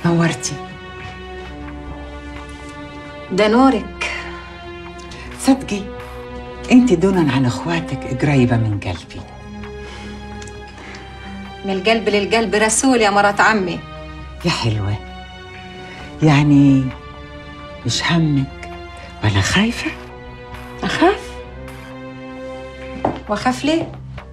نورتي ده نورك صدقي انت دونا عن اخواتك قريبه من قلبي من القلب للقلب رسول يا مرات عمي يا حلوه يعني مش همك ولا خايفه أخاف وأخاف ليه؟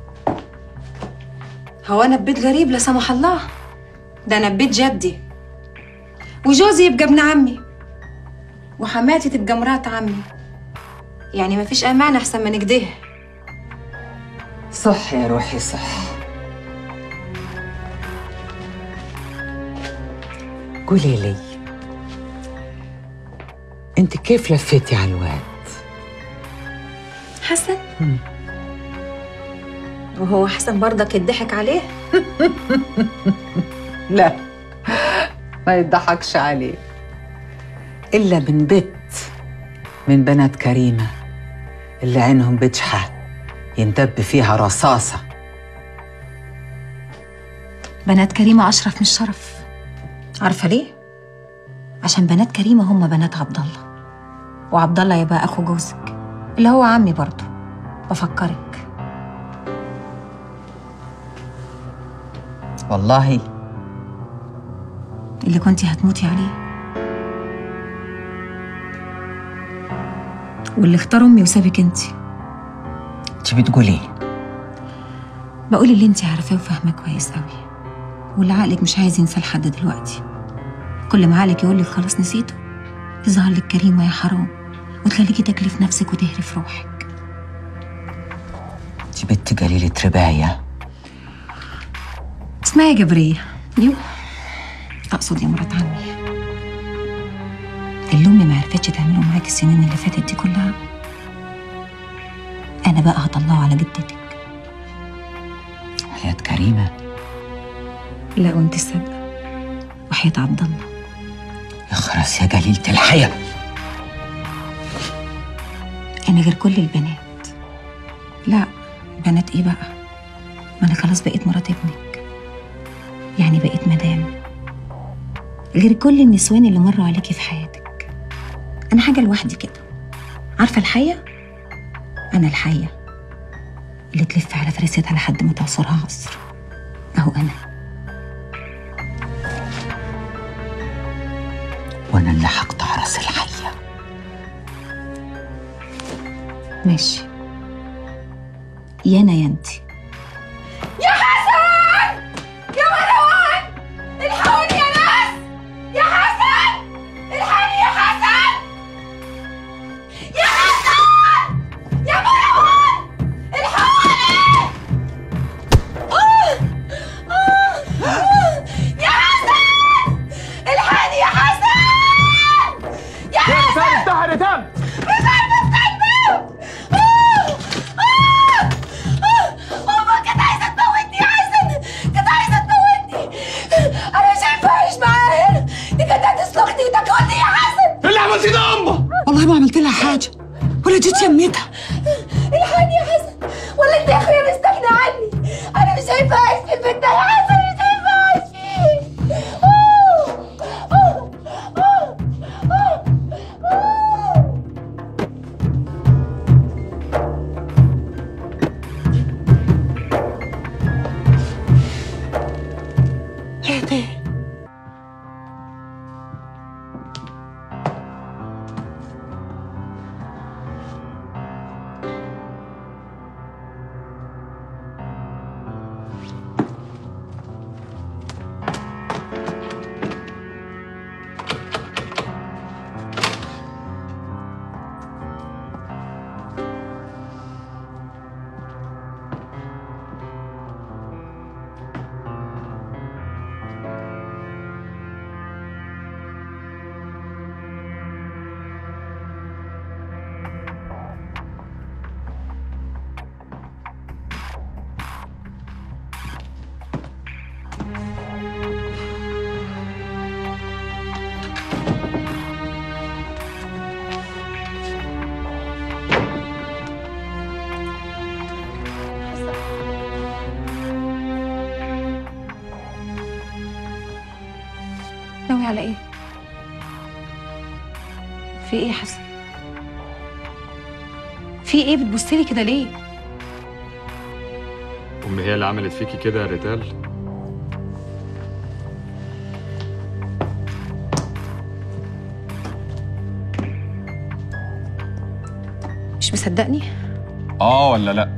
هو أنا ببيت غريب لا سمح الله ده أنا ببيت جدي وجوزي يبقى ابن عمي وحماتي تبقى مرات عمي يعني مفيش أمان أحسن من كده صح يا روحي صح قولي لي انت كيف لفيتي على الواد حسن وهو حسن برضك يضحك عليه لا ما يضحكش عليه إلا من بنت من بنات كريمة اللي عينهم بجحة يندب فيها رصاصة بنات كريمة أشرف من الشرف عارفة ليه؟ عشان بنات كريمة هم بنات عبد الله وعبد الله يبقى أخو جوزك اللي هو عمي برضه بفكرك والله اللي كنتي هتموتي عليه واللي اختار أمي وسابك انتي انت بتقولي بقول اللي انتي عارفاه وفاهماه كويس قوي واللي عقلك مش عايز ينساه لحد دلوقتي كل ما عقلك يقول لك خلاص نسيته يظهر لك كريمة يا حرام وتخليكي تاكلي في نفسك وتهري في روحك انت بنت قليلة رباية اسمعي يا جبرية يو أقصد يا مرات عمي اللي أمي ما عرفتش تعمله معاكي السنين اللي فاتت دي كلها أنا بقى هطلعه على جدتك حياة كريمة لا وانت السابقة وحياة عبد الله اخرس يا قليلة الحياة أنا غير كل البنات لا بنات إيه بقى ما أنا خلاص بقيت مرات ابنك يعني بقيت مدام غير كل النسوان اللي مروا عليكي في حياتك أنا حاجة لوحدي كده عارفة الحية؟ أنا الحية اللي تلف على فريستها لحد ما تعصرها عصر أهو أنا وانا اللي هقطع راس الحية ماشي يا أنا يا أنتي الحقوني يا ناس يا حسن الحقني يا حسن يا حسن يا مروان الحقوني آه! آه! آه! يا حسن الحقني يا حسن يا حسن افتح يا تام مش عارفه استنى آه! آه! آه! ناوي على ايه في ايه يا حسن في ايه بتبصلي كده ليه أمي هي اللي عملت فيكي كده يا ريتال مش مصدقني آه ولا لأ؟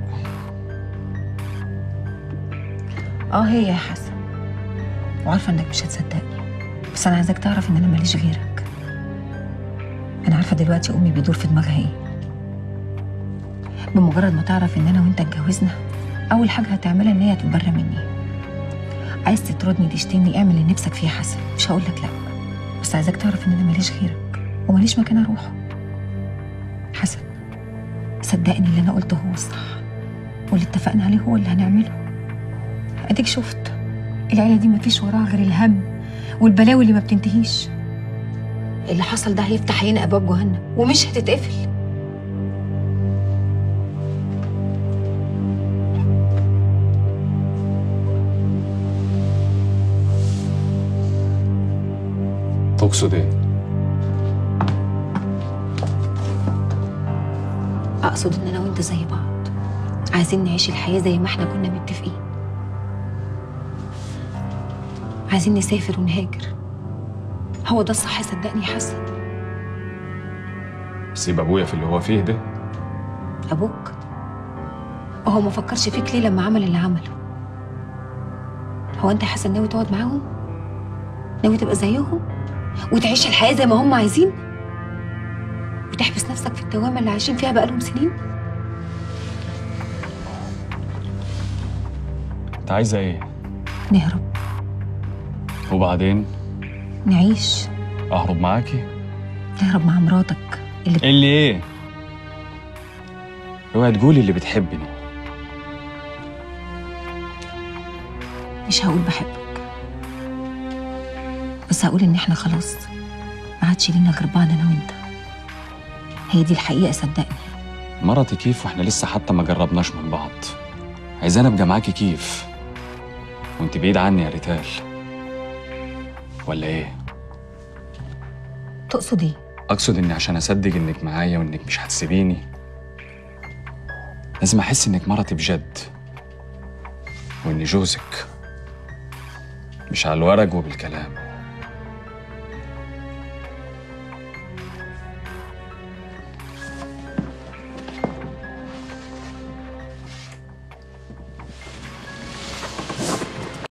اه هي يا حسن وعارفه انك مش هتصدقني بس انا عايزاك تعرف ان انا ماليش غيرك انا عارفه دلوقتي امي بيدور في دماغها ايه بمجرد ما تعرف ان انا وانت اتجوزنا اول حاجه هتعملها ان هي تتبرى مني عايز تطردني تشتمني اعمل اللي نفسك فيه يا حسن مش هقول لك لا بس عايزاك تعرف ان انا ماليش غيرك وماليش مكان اروحه حسن صدقني اللي انا قلته هو الصح واللي اتفقنا عليه هو اللي هنعمله اديك شفت العيله دي مفيش وراها غير الهم والبلاوي اللي ما بتنتهيش اللي حصل ده هيفتح علينا ابواب جهنم ومش هتتقفل تقصد إيه؟ اقصد ان انا وانت زي بعض عايزين نعيش الحياه زي ما احنا كنا متفقين عايزين نسافر ونهاجر هو ده الصح صدقني يا حسن سيب أبويا في اللي هو فيه ده ابوك هو ما فكرش فيك ليه لما عمل اللي عمله هو انت يا حسن ناوي تقعد معاهم ناوي تبقى زيهم وتعيش الحياه زي ما هم عايزين وتحبس نفسك في الدوامه اللي عايشين فيها بقالهم سنين أنت عايزة إيه؟ نهرب وبعدين نعيش أهرب معاكي؟ نهرب مع مراتك اللي اللي إيه؟ اوعي تقولي اللي بتحبني مش هقول بحبك بس هقول ان احنا خلاص ما عادش لينا غير بعض انا وانت هي دي الحقيقه صدقني مرتي كيف واحنا لسه حتى ما جربناش من بعض عايزاني ابقى معاكي كيف وانت بعيد عني يا ريتال ولا ايه تقصد ايه اقصد اني عشان اصدق انك معايا وانك مش هتسيبيني لازم احس انك مرتي بجد واني جوزك مش على الورق وبالكلام